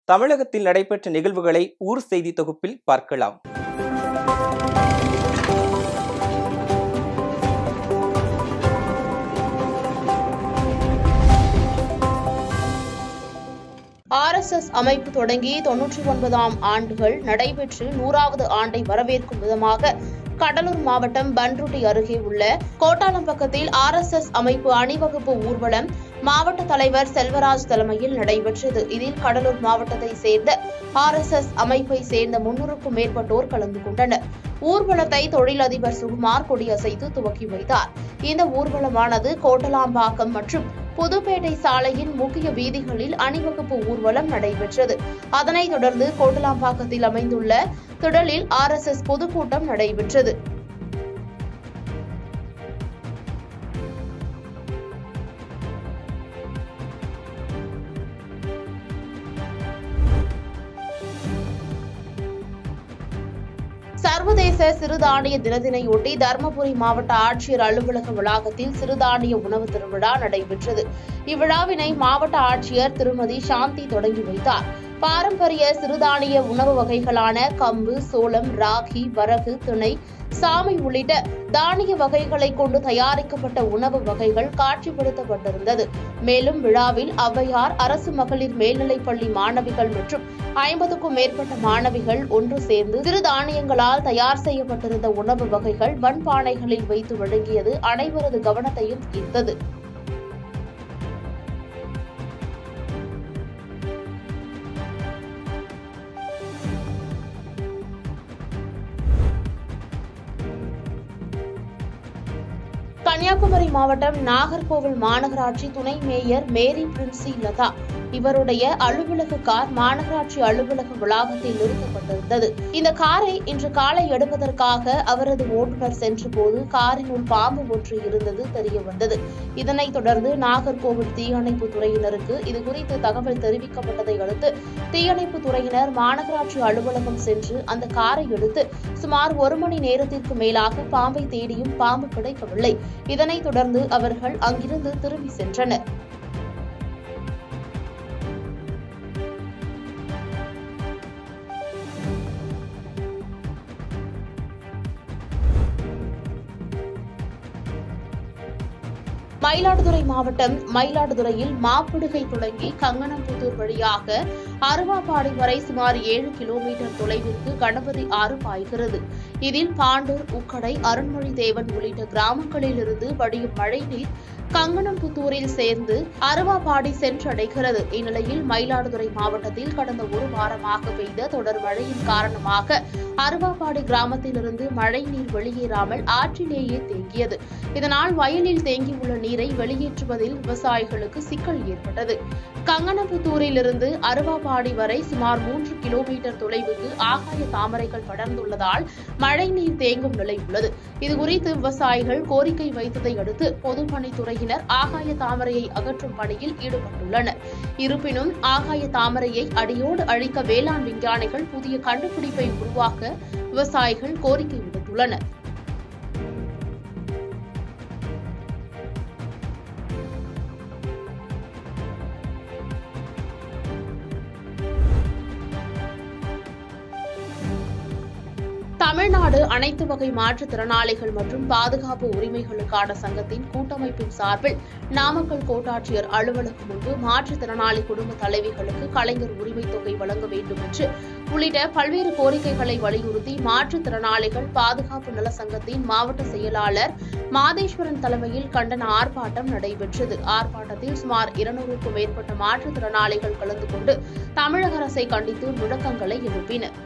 தமிழகத்தில் நடைபெற்ற நிகழ்வுகளை ஊர் செய்தி தொகுப்பில் பார்க்கலாம் ஆர்எஸ்எஸ் அமைப்பு தொடங்கி தொன்னூற்றி ஒன்பதாம் ஆண்டுகள் நடைபெற்று நூறாவது ஆண்டை வரவேற்கும் விதமாக கடலூர் மாவட்டம் பன்ருட்டி அருகே உள்ள கோட்டாலம்பக்கத்தில் ஆர்எஸ்எஸ் அமைப்பு அணிவகுப்பு ஊர்வலம் மாவட்ட தலைவர் செல்வராஜ் தலைமையில் நடைபெற்றது இதில் கடலூர் மாவட்டத்தை சேர்ந்த ஆர்எஸ்எஸ் அமைப்பை சேர்ந்த முன்னூறுக்கும் மேற்பட்டோர் கலந்து கொண்டனர் ஊர்வலத்தை தொழிலதிபர் சுகுமார் கொடியசைத்து துவக்கி வைத்தார் இந்த ஊர்வலமானது கோட்டலாம்பாக்கம் மற்றும் புதுப்பேட்டை சாலையின் முக்கிய வீதிகளில் அணிவகுப்பு ஊர்வலம் நடைபெற்றது அதனைத் தொடர்ந்து கோட்டலாம்பாக்கத்தில் அமைந்துள்ள திடலில் ஆர்எஸ்எஸ் பொதுக்கூட்டம் நடைபெற்றது சர்வதேச சிறுதானிய தினத்தினையொட்டி தருமபுரி மாவட்ட ஆட்சியர் அலுவலக வளாகத்தில் சிறுதானிய உணவு திருவிழா நடைபெற்றது இவ்விழாவினை மாவட்ட ஆட்சியர் திருமதி சாந்தி தொடங்கி வைத்தார் பாரம்பரிய சிறுதானிய உணவு வகைகளான கம்பு சோளம் ராகி வரகு திணை சாமை உள்ளிட்ட தானிய வகைகளை கொண்டு தயாரிக்கப்பட்ட உணவு வகைகள் காட்சிப்படுத்தப்பட்டிருந்தது மேலும் விழாவில் ஔவையார் அரசு மகளிர் மேல்நிலைப் பள்ளி மாணவிகள் மற்றும் ஐம்பதுக்கும் மேற்பட்ட மாணவிகள் ஒன்று சேர்ந்து சிறுதானியங்களால் தயார் செய்யப்பட்டிருந்த உணவு வகைகள் மண்பானைகளில் வைத்து வழங்கியது அனைவரது கவனத்தையும் ஈர்த்தது கன்னியாகுமரி மாவட்டம் நாகர்கோவில் மாநகராட்சி துணை மேயர் மேரி பிரின்சி லதா இவருடைய அலுவலக கார் மாநகராட்சி அலுவலக வளாகத்தில் நிறுத்தப்பட்டிருந்தது இந்த காரை இன்று காலை எடுப்பதற்காக அவரது ஓட்டுநர் சென்றபோது காரினுள் பாம்பு ஒன்று இருந்தது தெரிய வந்தது இதனைத் தொடர்ந்து நாகர்கோவில் தீயணைப்பு துறையினருக்கு இதுகுறித்து தகவல் தெரிவிக்கப்பட்டதை அடுத்து தீயணைப்பு துறையினர் மாநகராட்சி அலுவலகம் சென்று அந்த காரை எடுத்து சுமார் ஒரு மணி நேரத்திற்கு மேலாக பாம்பை தேடியும் பாம்பு கிடைக்கவில்லை இதனைத் தொடர்ந்து அவர்கள் அங்கிருந்து திரும்பி சென்றனர் மயிலாடுதுறை மாவட்டம் மயிலாடுதுறையில் மாப்பிடுகை தொடங்கி கங்கனம்புத்தூர் வழியாக அருவாப்பாடி வரை சுமார் ஏழு கிலோமீட்டர் தொலைவிற்கு கணபதி ஆறு பாய்கிறது இதில் பாண்டூர் உக்கடை அருண்மொழி தேவன் உள்ளிட்ட கிராமங்களில் இருந்து வடியும் மழைநீர் கங்கனம்புத்தூரில் சேர்ந்து அருவாப்பாடி சென்றடைகிறது இந்நிலையில் மயிலாடுதுறை மாவட்டத்தில் கடந்த ஒரு வாரமாக பெய்த தொடர் மழையின் காரணமாக அருவாப்பாடி கிராமத்திலிருந்து மழைநீர் வெளியேறாமல் ஆற்றிலேயே தேங்கியது இதனால் வயலில் தேங்கியுள்ள நீரை வெளியேற்றுவதில் விவசாயிகளுக்கு சிக்கல் ஏற்பட்டது கங்கனபுத்தூரிலிருந்து அருவாபாடி வரை சுமார் மூன்று கிலோமீட்டர் தொலைவுக்கு ஆகாய தாமரைகள் படர்ந்துள்ளதால் மழைநீர் தேங்கும் நிலை உள்ளது இதுகுறித்து விவசாயிகள் கோரிக்கை வைத்ததை அடுத்து பொதுப்பணித்துறையினர் ஆகாய தாமரையை அகற்றும் பணியில் ஈடுபட்டுள்ளனர் இருப்பினும் ஆகாய தாமரையை அடியோடு அழிக்க வேளாண் விஞ்ஞானிகள் புதிய கண்டுபிடிப்பை உருவாக்க விவசாயிகள் கோரிக்கை விடுத்துள்ளனர் தமிழ்நாடு அனைத்து வகை மாற்றுத்திறனாளிகள் மற்றும் பாதுகாப்பு உரிமைகளுக்கான சங்கத்தின் கூட்டமைப்பின் சார்பில் நாமக்கல் கோட்டாட்சியர் அலுவலகம் முன்பு மாற்றுத்திறனாளி குடும்ப தலைவிகளுக்கு கலைஞர் உரிமைத் தொகை வழங்க வேண்டும் என்று உள்ளிட்ட பல்வேறு கோரிக்கைகளை வலியுறுத்தி மாற்றுத்திறனாளிகள் பாதுகாப்பு நல சங்கத்தின் மாவட்ட செயலாளர் மாதேஸ்வரன் தலைமையில் கண்டன ஆர்ப்பாட்டம் நடைபெற்றது ஆர்ப்பாட்டத்தில் சுமார் இருநூறுக்கும் மேற்பட்ட மாற்றுத்திறனாளிகள் கலந்து கொண்டு தமிழக அரசை கண்டித்து முழக்கங்களை எழுப்பினர்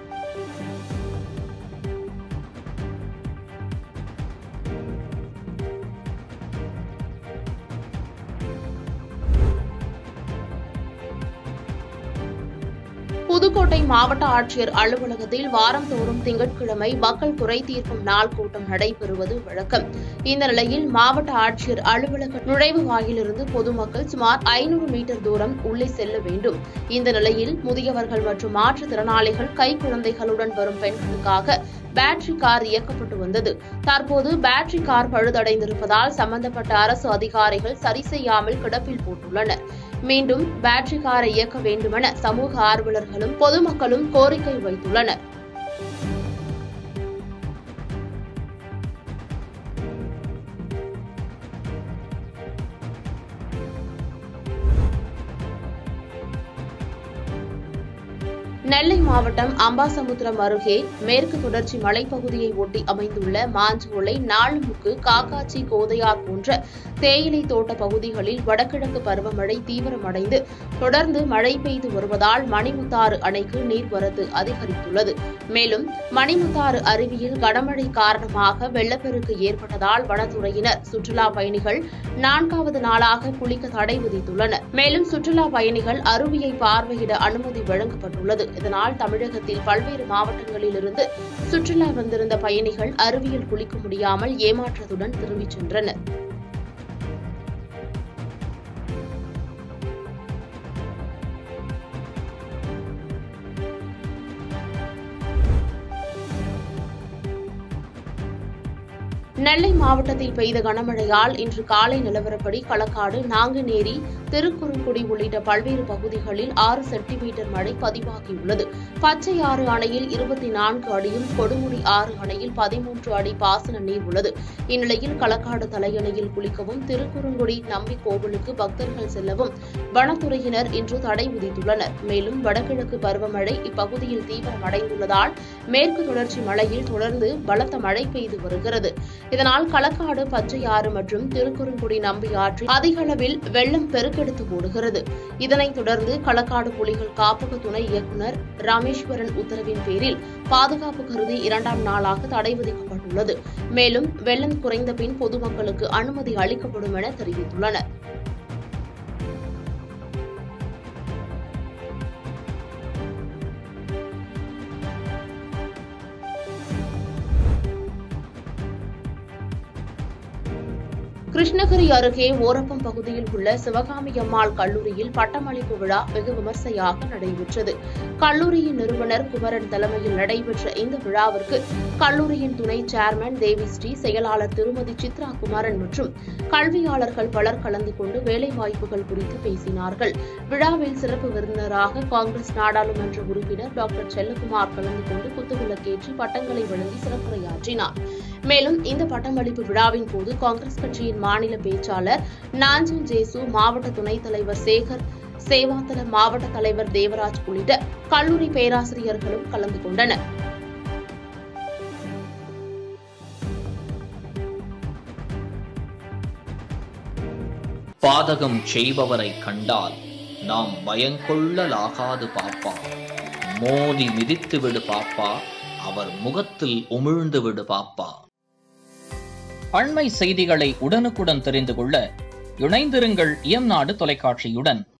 புதுக்கோட்டை மாவட்ட ஆட்சியர் அலுவலகத்தில் வாரந்தோறும் திங்கட்கிழமை மக்கள் குறை தீர்க்கும் நாள் கூட்டம் நடைபெறுவது வழக்கம் இந்த நிலையில் மாவட்ட ஆட்சியர் அலுவலக நுழைவு வாயிலிருந்து பொதுமக்கள் சுமார் ஐநூறு மீட்டர் தூரம் உள்ளே செல்ல வேண்டும் இந்த நிலையில் முதியவர்கள் மற்றும் மாற்றுத்திறனாளிகள் கைக்குழந்தைகளுடன் வரும் பெண்களுக்காக பேட்டரி கார் இயக்கப்பட்டு வந்தது தற்போது பேட்டரி கார் பழுதடைந்திருப்பதால் சம்பந்தப்பட்ட அரசு அதிகாரிகள் சரி செய்யாமல் கிடப்பில் போட்டுள்ளனர் மீண்டும் பேட்டரி காரை இயக்க வேண்டுமென சமூக ஆர்வலர்களும் பொதுமக்களும் கோரிக்கை வைத்துள்ளனர் நெல்லை மாவட்டம் அம்பாசமுத்திரம் அருகே மேற்கு தொடர்ச்சி மலைப்பகுதியை ஒட்டி அமைந்துள்ள மாஞ்சோலை நாளுமுக்கு காக்காச்சி கோதையார் போன்ற தேயிலை தோட்ட பகுதிகளில் வடகிழக்கு பருவமழை தீவிரமடைந்து தொடர்ந்து மழை பெய்து வருவதால் மணிமுத்தாறு அணைக்கு நீர்வரத்து அதிகரித்துள்ளது மேலும் மணிமுத்தாறு அருவியில் கனமழை காரணமாக வெள்ளப்பெருக்கு ஏற்பட்டதால் வனத்துறையினர் சுற்றுலா பயணிகள் நான்காவது நாளாக குளிக்க தடை விதித்துள்ளனர் மேலும் சுற்றுலா பயணிகள் அருவியை பார்வையிட அனுமதி வழங்கப்பட்டுள்ளது இதனால் தமிழகத்தில் பல்வேறு மாவட்டங்களில் இருந்து சுற்றுலா வந்திருந்த பயணிகள் அருவியில் குளிக்க முடியாமல் ஏமாற்றத்துடன் திரும்பிச் சென்றனர் நெல்லை மாவட்டத்தில் பெய்த கனமழையால் இன்று காலை நிலவரப்படி களக்காடு நாங்குநேரி திருக்குறுங்குடி உள்ளிட்ட பல்வேறு பகுதிகளில் ஆறு சென்டிமீட்டர் மழை பதிவாகியுள்ளது பச்சையாறு அணையில் இருபத்தி நான்கு அடியும் கொடுமுடி ஆறு அணையில் பதிமூன்று அடி பாசன நீர் உள்ளது இந்நிலையில் களக்காடு தலையணையில் குளிக்கவும் திருக்குறுங்குடி நம்பி கோவிலுக்கு பக்தர்கள் செல்லவும் வனத்துறையினர் இன்று தடை விதித்துள்ளனர் மேலும் வடகிழக்கு பருவமழை இப்பகுதியில் தீவிரமடைந்துள்ளதால் மேற்கு தொடர்ச்சி மலையில் தொடர்ந்து பலத்த மழை பெய்து வருகிறது இதனால் களக்காடு பச்சையாறு மற்றும் திருக்குறுங்குடி நம்பி ஆற்றில் அதிக அளவில் வெள்ளம் பெருக்கெடுத்து ஓடுகிறது இதனைத் தொடர்ந்து களக்காடு புலிகள் காப்பக துணை இயக்குநர் ராமேஸ்வரன் உத்தரவின் பேரில் பாதுகாப்பு கருதி இரண்டாம் நாளாக தடை விதிக்கப்பட்டுள்ளது மேலும் வெள்ளம் குறைந்த பின் பொதுமக்களுக்கு அனுமதி அளிக்கப்படும் என தெரிவித்துள்ளனர் கிருஷ்ணகிரி அருகே ஓரப்பம் பகுதியில் உள்ள சிவகாமி அம்மாள் கல்லூரியில் பட்டமளிப்பு விழா வெகு விமர்சையாக நடைபெற்றது கல்லூரியின் நிறுவனர் குமரன் தலைமையில் நடைபெற்ற இந்த விழாவிற்கு கல்லூரியின் துணை சேர்மன் தேவிஸ்ரீ செயலாளர் திருமதி சித்ரா குமாரன் மற்றும் கல்வியாளர்கள் பலர் கலந்து கொண்டு வேலைவாய்ப்புகள் குறித்து பேசினார்கள் விழாவில் சிறப்பு விருந்தினராக காங்கிரஸ் நாடாளுமன்ற உறுப்பினர் டாக்டர் செல்லகுமார் கலந்து கொண்டு குத்துவிளக்கேற்றி பட்டங்களை வழங்கி சிறப்புரையாற்றினார் மேலும் இந்த பட்டமளிப்பு விழாவின் போது காங்கிரஸ் கட்சியின் மாநில பேச்சாளர் நாஞ்சன் ஜேசு மாவட்ட துணைத் தலைவர் சேகர் சேவாத்தல மாவட்ட தலைவர் தேவராஜ் உள்ளிட்ட கல்லூரி பேராசிரியர்களும் கலந்து கொண்டனர் பாதகம் செய்பவரை கண்டால் நாம் பயங்கொள்ளலாகாது பாப்பா மோதி மிதித்து விடு பாப்பா அவர் முகத்தில் உமிழ்ந்து விடு பாப்பா அண்மை செய்திகளை உடனுக்குடன் தெரிந்து கொள்ள இணைந்திருங்கள் இயம்நாடு தொலைக்காட்சியுடன்